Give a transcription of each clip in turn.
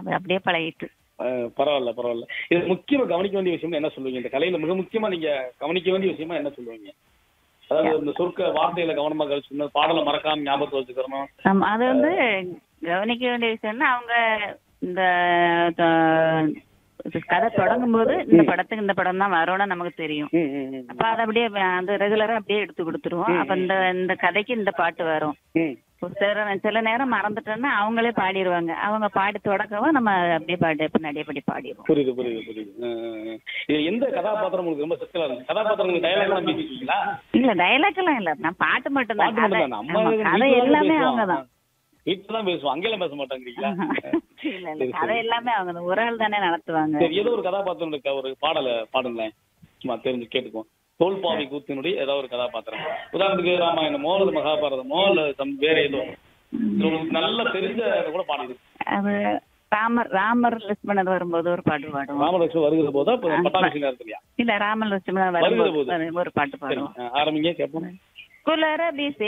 அது அப்படியே பழகிட்டு அஹ், பரவாயில்ல பரவாயில்ல இது முக்கியமா கவனிக்க வேண்டிய விஷயம் என்ன சொல்லுவீங்க இந்த கலையில மிக முக்கியமா நீங்க கவனிக்க வேண்டிய விஷயமா என்ன சொல்லுவீங்க அதாவது இந்த சொற்க வார்த்தையில கவனமா கழிச்சு பாடலை மறக்காம ஞாபகத்தை வச்சுக்கிறணும் ஆமா அது வந்து கவனிக்க வேண்டிய விஷயம்னா அவங்க இந்த த- இது கதை தொடங்கும் போது இந்த படத்துக்கு இந்த படம் தான் வரும்னு நமக்கு தெரியும் ம், ம், ம். அப்ப அதை அப்படியே அந்த ரெகுலரா அப்படியே எடுத்து கொடுத்துருவோம் அப்ப இந்த இந்த கதைக்கு இந்த பாட்டு வரும் ம். ஒரு சில சில நேரம் மறந்துட்டோம்னா அவங்களே பாடிடுவாங்க அவங்க பாடி தொடக்கவும் நம்ம அப்படியே பாடி பின்னாடியே படி பாடிடுவோம் புரியுது புரியுது புரியுது அஹ், அஹ், அஹ். இது எந்த கதாபாத்திரம் உங்களுக்கு ரொம்ப சிக்கலா இருக்கு கதாபாத்திரம் உங்களுக்கு டயலாக் எல்லாம் பேசிருக்கீங்களா இல்ல டைலாக் எல்லாம் இல்ல நான் பாட்டு மட்டும்தான் பாட்டு மட்டும் தான் நம்ம ஆமா, வீட்டுல கதை தான் எல்லாமே பேசுவோம். அவங்கதான் வீட்டுல தான் பேசுவோம் அங்கெல்லாம் பேச மாட்டாங்கிறீங்களா இல்ல இல்ல கதை எல்லாமே அவங்க ஒரு ஆள் தானே நடத்துவாங்க சரி ஏதோ ஒரு கதாபாத்திரம் இருக்க ஒரு பாடலை பாடுங்களேன் சும்மா தெரிஞ்சு கேட்டுக்குவோம் தோல்பாவை கூத்தினுடைய ஏதோ ஒரு கதாபாத்திரம் உதாரணத்துக்கு ராமாயணமோ அல்லது மகாபாரதமோ அல்லது சம் வேற ஏதோ இது உங்களுக்கு நல்லா தெரிஞ்ச கூட பாடுது அது ராமர் ராமர் லட்சுமணர் வரும்போது ஒரு பாட்டு பாடுவோம் ராமலட்சுமி வருகிற போதா இப்ப பட்டாபிஷேகம் நேரத்துலயா இல்ல ராமர் லட்சுமணர் வருகிற வரும்போது போது. ஒரு பாட்டு சரி பாடுவோம் அஹ், ஆரம்பிங்க கேட்போம் குலரபிசேகரா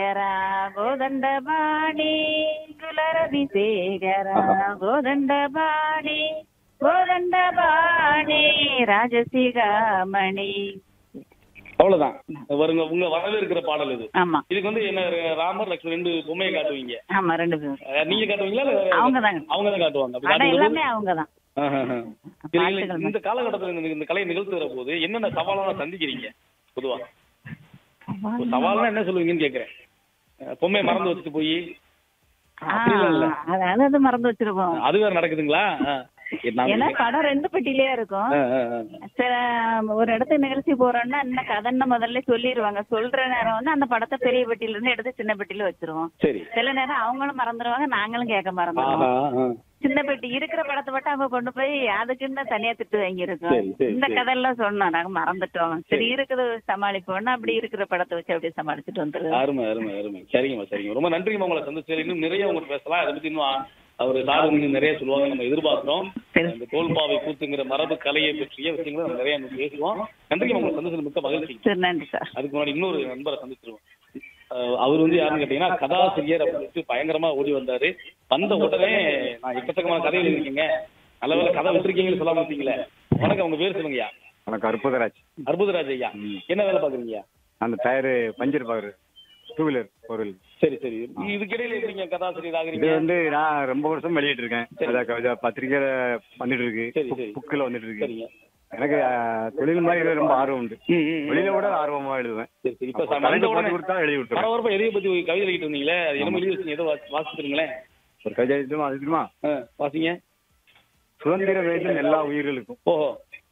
கோதண்டபாணி குலரபிசேகரா கோதண்டபாணி கோதண்டபாணி ராஜசிகாமணி அவ்வளவுதான் வருங்க உங்க வரவேற்கிற பாடல் இது ஆமா இதுக்கு வந்து என்ன ராமர் லட்சுமி ரெண்டு பொம்மையை காட்டுவீங்க ஆமா ரெண்டு பேரும் அஹ், நீங்க காட்டுவீங்களா இல்ல அவங்கதாங்க. அவங்க தான் காட்டுவாங்க அப்படி படம் காட்டும்போது- எல்லாமே அவங்கதான் ஆஹ், ஆஹ், ஆஹ். சரி, இல்ல, பாட்டுகள் இந்த காலகட்டத்துல இந்த- இந்த கலையை நிகழ்த்துகிற போது என்னென்ன சவாலான சந்திக்கிறீங்க பொதுவா ஒரு சவால்னா என்ன சொல்லுவீங்கன்னு கேக்குறேன் அஹ், பொம்மையை மறந்து வச்சுட்டு போய் அப்படிலாம் இல்ல ஆ, அது அது மறந்து வச்சிருக்கோம் அது வேற நடக்குதுங்களா அஹ். நான் ஏன்னா படம் ரெண்டு பெட்டிலேயே இருக்கும் அஹ், அஹ், அஹ். சில ஒரு இடத்துக்கு நிகழ்ச்சி போறோம்னா என்ன கதைன்னு முதல்ல சொல்லிடுவாங்க சொல்ற நேரம் வந்து அந்த படத்தை பெரிய பெட்டியில இருந்து எடுத்து சின்ன பெட்டியில வச்சிருவோம் சரி சில நேரம் அவங்களும் மறந்துடுவாங்க நாங்களும் கேட்க மறந்துடுவோம் ஆஹா, ஆஹ். சின்ன பெட்டி இருக்கிற படத்தை மட்டும் அவங்க கொண்டு போய் அதுக்குன்னு தனியா திட்டு வாங்கியிருக்கோம் சரி, சரி, இந்த சரி. கதையெல்லாம் சொன்னோம் நாங்க மறந்துட்டோம் சரி இருக்குது சமாளிப்போம்னா அப்படி இருக்கிற படத்தை வச்சு அப்படியே சமாளிச்சுட்டு வந்துருவோம் அருமை அருமை அருமை சரிங்கம்மா சரிங்க ரொம்ப நன்றிங்கம்மா உங்களை சந்திச்சு இன்னும் நிறைய உங்களுக்கு பேசலாம் அதை பத்தி இன்னும் அவர் சார் இன்னும் நிறைய சொல்லுவாங்க நம்ம எதிர்பார்க்கிறோம் சரி. இந்த தோல்பாவை கூத்துங்கிற மரபு கலையை பற்றிய விஷயங்களை நம்ம நிறைய இன்னும் பேசுவோம் நன்றிங்க உங்களை சந்திச்சு மிக்க மகிழ்ச்சி சரி நன்றி சார் அதுக்கு முன்னாடி இன்னொரு நண்பரை சந்திச்சிருவோம் அஹ் அவர் வந்து யாருன்னு கேட்டீங்கன்னா கதாசிரியர் அப்படின்னு சொல்லிட்டு பயங்கரமா ஓடி வந்தாரு வந்த உடனே நான் எக்கச்சக்கமான கதை எழுதிருக்கீங்க நல்ல வேலை கதை விட்டுருக்கீங்கன்னு சொல்ல மாட்டீங்களே வணக்கம் உங்க பேர் சொல்லுங்கய்யா வணக்கம் அற்புதராஜ் அற்புதராஜ் ஐயா என்ன வேலை பாக்குறீங்க அந்த டயரு பஞ்சர் பாக்குறது டூ வீலர் ஃபோர் வீலர் சரி சரி இதுக்கிடையில எப்படிங்க கதாசிரியர் இது ஆகுறீங்க வந்து நான் ரொம்ப வருஷம் வெளியிட்டு இருக்கேன் அதான் கவிதா பத்திரிக்கையில வந்துட்டு இருக்கு சரி, சரி. புக்கில் வந்துட்டு இருக்கு சரிங்க எனக்கு அஹ், தொழில் மாதிரி இதுல ரொம்ப ஆர்வம் உண்டு ம், ம், ம். வெளியில கூட ஆர்வமா எழுதுவேன் சரி சரி இப்ப அப்ப வந்த கலைஞர் உடனே பார்த்து கொடுத்தா எழுதி விட்டுருவேன் பரபரப்பா எதைய பத்தி ஒரு கவிதை எழுதிட்டு இருந்தீங்களே அது என்ன எழுதி வச்சீங்க ஏதோ வாசி- வாசிச்சிருங்களேன் ஒரு கவிதை எழுதுமா அது தெரியுமா ஆ, வாசிங்க சுதந்திர வேண்டும் எல்லா உயிர்களுக்கும் ஓஹோ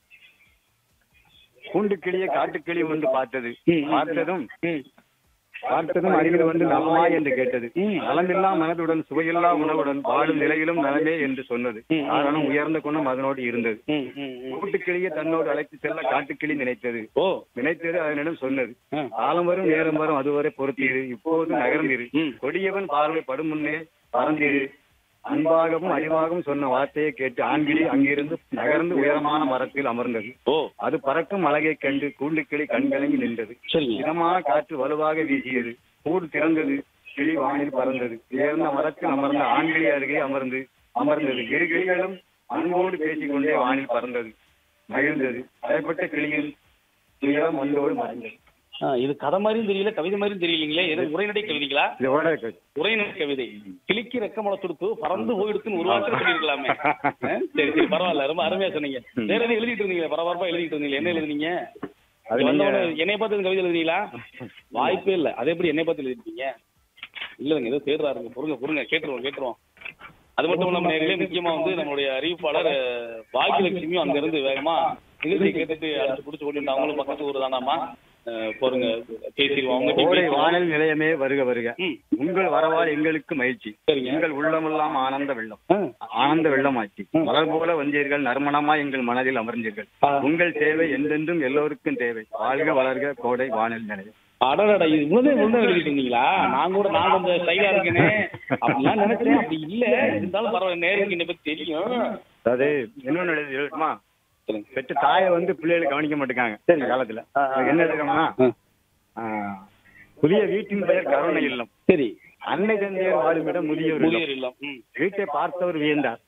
கூண்டு கிளிய காட்டுக்கிளி ஒன்று பார்த்தது ம். பார்த்ததும் ம் பார்த்ததும் அருகில் வந்து நலமா என்று கேட்டது ம். நலமில்லா மனதுடன் சுவையில்லா உணவுடன் வாழும் நிலையிலும் நலமே என்று சொன்னது ம். காரணம் உயர்ந்த குணம் அதனோடு இருந்தது ம் ம் ம். கூட்டுக்கிளியை தன்னோடு அழைத்து செல்ல காட்டுக்கிளி நினைத்தது ஓ நினைத்தது அதனிடம் சொன்னது ஆ. காலம் வரும் நேரம் வரும் அதுவரை பொறுத்தீரு இப்போது நகர்ந்திரு ம். கொடியவன் பார்வை படும் முன்னே பறந்திரு அன்பாகவும் அறிவாகவும் சொன்ன வார்த்தையை கேட்டு ஆண்கிளி அங்கிருந்து நகர்ந்து உயரமான மரத்தில் அமர்ந்தது ஓ அது பறக்கும் அழகைக் கண்டு கூண்டுக்கிளி கண்கலங்கி நின்றது சரிங்க இதமான காற்று வலுவாக வீசியது கூடு திறந்தது கிளி வானில் பறந்தது உயர்ந்த மரத்தில் அமர்ந்த ஆண்கிளி அருகே அமர்ந்து அமர்ந்தது இரு கிளிகளும் அன்போடு பேசிக்கொண்டே வானில் பறந்தது மகிழ்ந்தது அடைப்பட்ட கிளியின் துயரம் ஒன்றோடு மறைந்தது ஆ, இது கதை மாதிரியும் தெரியல கவிதை மாதிரியும் தெரியலீங்களே எது உரைநடை கவிதைங்களா இதோட இருக்கு. உரைநடை கவிதை கிளிக்கு ரெக்க முளை கொடுத்து பறந்து போயிடுத்துன்னு ஒரு வார்த்தை சொல்லியிருக்கலாமே ஆ, சரி சரி பரவாயில்ல ரொம்ப அருமையா சொன்னீங்க வேற எதுவும் எழுதிட்டு இருந்தீங்க பரபரப்பா எழுதிட்டு இருந்தீங்க என்ன எழுதுனீங்க அது வந்த நீங்க- உடனே என்னைய பார்த்து கவிதை எழுதுனீங்களா வாய்ப்பே இல்ல அதே எப்படி என்னைய பார்த்து எழுதிருக்கீங்க இல்லைங்க ஏதோ தேடுறாருங்க பொறுங்க பொறுங்க கேட்டுருவோம் கேட்டுருவோம் அது மட்டும் இல்லாம நேரிலே முக்கியமா வந்து நம்மளுடைய அறிவிப்பாளர் அஹ், பாக்கியலட்சுமியும் அங்க இருந்து வேகமா நிகழ்ச்சியை கேட்டுட்டு அடிச்சு பிடிச்சு ஓடிட்டு அவங்களும் பக்கத்து ஊர் தானாமா அஹ், போருங்க பேசிடுவோம் அவங்க கோடை பேசிடுவோம். வானல் நிலையமே வருக வருக ம் உங்கள் வரவால் எங்களுக்கு மகிழ்ச்சி சரிங்க. எங்கள் உள்ளமெல்லாம் ஆனந்த வெள்ளம் ஆ. ஆனந்த வெள்ளமாச்சு மலர் போல வந்தீர்கள் நறுமணமா எங்கள் மனதில் அமர்ந்தீர்கள் ஆ. உங்கள் தேவை என்றென்றும் எல்லோருக்கும் தேவை வாழ்க வளர்க கோடை வானல் நிலையம் அடடா இது முழுதே முழுதே எழுதிட்டு இருந்தீங்களா நான் கூட நான் கொஞ்சம் ஸ்டைலா இருக்கேனே அப்படிலாம் நினைச்சேன் அப்படி இல்ல இருந்தாலும் பரவாயில்ல நேருக்கு என்னை பத்தி தெரியும் அதாவது இன்னொன்னு எழுதி எழுதுமா சொல்லுங்க பெற்ற தாயை வந்து பிள்ளைகள் கவனிக்க மாட்டேங்காங்க சரி. இந்த காலத்துல ஆ, ஆ. என்ன எழுதுறோம்னா ஆ, புதிய வீட்டின் பெயர் கருணை இல்லம் சரி அன்னை தந்தையர் வாழுமிடம் முதியோர் இல்லம் முதியோர் இல்லம் ம் வீட்டை பார்த்தவர் வியந்தார்